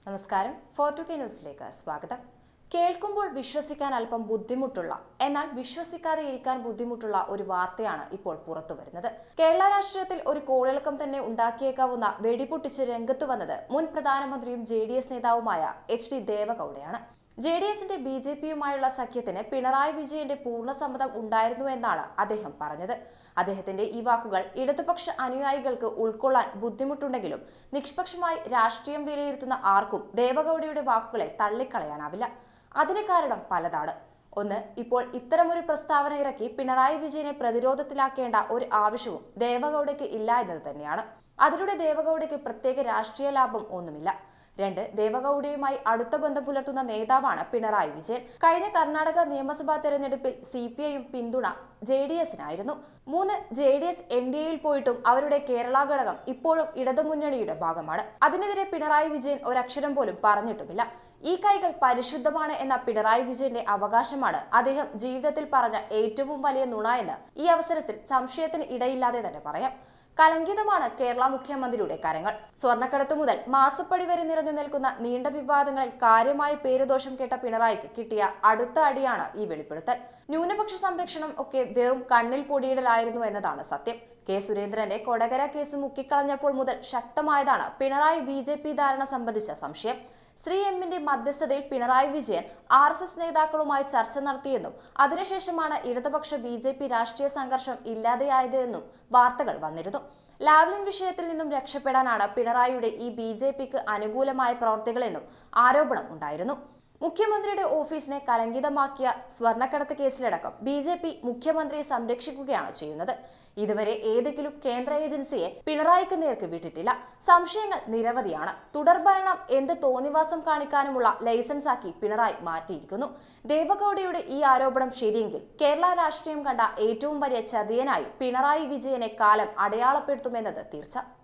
നമസ്കാരം ഫോർട്ടു കെ ന്യൂസിലേക്ക് സ്വാഗതം കേൾക്കുമ്പോൾ വിശ്വസിക്കാൻ അല്പം ബുദ്ധിമുട്ടുള്ള എന്നാൽ വിശ്വസിക്കാതെ ഇരിക്കാൻ ബുദ്ധിമുട്ടുള്ള ഒരു വാർത്തയാണ് ഇപ്പോൾ പുറത്തു വരുന്നത് കേരള രാഷ്ട്രീയത്തിൽ ഒരു കോളിളക്കം തന്നെ ഉണ്ടാക്കിയേക്കാവുന്ന വെടിപൊട്ടിച്ച് രംഗത്ത് വന്നത് മുൻ പ്രധാനമന്ത്രിയും ജെ ഡി എസ് നേതാവുമായ എച്ച് ഡി ദേവഗൌഡയാണ് ജെ ഡി എസിന്റെ ബി ജെ പിയുമായുള്ള സഖ്യത്തിന് പിണറായി വിജയന്റെ പൂർണ്ണ സമ്മതം ഉണ്ടായിരുന്നു എന്നാണ് അദ്ദേഹം പറഞ്ഞത് അദ്ദേഹത്തിന്റെ ഈ വാക്കുകൾ ഇടതുപക്ഷ അനുയായികൾക്ക് ഉൾക്കൊള്ളാൻ ബുദ്ധിമുട്ടുണ്ടെങ്കിലും നിഷ്പക്ഷമായി രാഷ്ട്രീയം വിലയിരുത്തുന്ന ആർക്കും ദേവഗൌഡയുടെ വാക്കുകളെ തള്ളിക്കളയാനാവില്ല അതിന് കാരണം പലതാണ് ഒന്ന് ഇപ്പോൾ ഇത്തരമൊരു പ്രസ്താവന ഇറക്കി പിണറായി വിജയനെ പ്രതിരോധത്തിലാക്കേണ്ട ഒരു ആവശ്യവും ദേവഗൌഡയ്ക്ക് ഇല്ല എന്നത് തന്നെയാണ് അതിലൂടെ ദേവഗൌഡയ്ക്ക് പ്രത്യേക രാഷ്ട്രീയ ലാഭം ഒന്നുമില്ല രണ്ട് ദേവഗൌഡയുമായി അടുത്ത ബന്ധം പുലർത്തുന്ന നേതാവാണ് പിണറായി വിജയൻ കഴിഞ്ഞ കർണാടക നിയമസഭാ തെരഞ്ഞെടുപ്പിൽ സി പി ഐയും പിന്തുണ ജെ ഡി എസിനായിരുന്നു മൂന്ന് J D S N D എയിൽ പോയിട്ടും അവരുടെ കേരള ഘടകം ഇപ്പോഴും ഇടതുമുന്നണിയുടെ ഭാഗമാണ് അതിനെതിരെ പിണറായി വിജയൻ ഒരക്ഷരം പോലും പറഞ്ഞിട്ടുമില്ല ഈ കൈകൾ പരിശുദ്ധമാണ് എന്ന പിണറായി വിജയന്റെ അവകാശമാണ് അദ്ദേഹം ജീവിതത്തിൽ പറഞ്ഞ ഏറ്റവും വലിയ നുണ എന്ന് ഈ അവസരത്തിൽ സംശയത്തിന് ഇടയില്ലാതെ തന്നെ പറയാം കലങ്കിതമാണ് കേരള മുഖ്യമന്ത്രിയുടെ കരങ്ങൾ സ്വർണ്ണക്കടത്ത് മുതൽ മാസപ്പടി വരെ നിറഞ്ഞു നിൽക്കുന്ന നീണ്ട വിവാദങ്ങളിൽ കാര്യമായ പേരുദോഷം കേട്ട പിണറായിക്ക് കിട്ടിയ അടുത്ത അടിയാണ് ഈ വെളിപ്പെടുത്തൽ ന്യൂനപക്ഷ സംരക്ഷണം ഒക്കെ വെറും കണ്ണിൽ പൊടിയിടലായിരുന്നു എന്നതാണ് സത്യം കെ സുരേന്ദ്രന്റെ കൊടകര കേസ് മുക്കിക്കളഞ്ഞപ്പോൾ മുതൽ ശക്തമായതാണ് പിണറായി ബി ജെ പി ധാരണ സംബന്ധിച്ച സംശയം ശ്രീ എമ്മിന്റെ മധ്യസ്ഥതയിൽ Pinarayi Vijayan R S S നേതാക്കളുമായി ചർച്ച നടത്തിയെന്നും അതിനുശേഷമാണ് ഇടതുപക്ഷ ബി ജെ പി രാഷ്ട്രീയ സംഘർഷം ഇല്ലാതെയായത് എന്നും വാർത്തകൾ വന്നിരുന്നു ലാവ്ലിൻ വിഷയത്തിൽ നിന്നും രക്ഷപ്പെടാനാണ് പിണറായിയുടെ ഈ ബി ജെ പിക്ക് അനുകൂലമായ പ്രവർത്തികളെന്നും ആരോപണം ഉണ്ടായിരുന്നു മുഖ്യമന്ത്രിയുടെ ഓഫീസിനെ കലങ്കിതമാക്കിയ സ്വർണ്ണക്കടത്ത് കേസിലടക്കം ബി ജെ പി മുഖ്യമന്ത്രിയെ സംരക്ഷിക്കുകയാണ് ചെയ്യുന്നത് ഇതുവരെ ഏതെങ്കിലും കേന്ദ്ര ഏജൻസിയെ പിണറായിക്ക് നേർക്ക് വിട്ടിട്ടില്ല സംശയങ്ങൾ നിരവധിയാണ് തുടർഭരണം എന്ത് തോന്നിവാസം കാണിക്കാനുമുള്ള ലൈസൻസ് ആക്കി പിണറായി മാറ്റിയിരിക്കുന്നു ദേവഗൌഡയുടെ ഈ ആരോപണം ശരിയെങ്കിൽ കേരള രാഷ്ട്രീയം കണ്ട ഏറ്റവും വലിയ ചതിയനായി പിണറായി വിജയനെ കാലം അടയാളപ്പെടുത്തുമെന്നത് തീർച്ച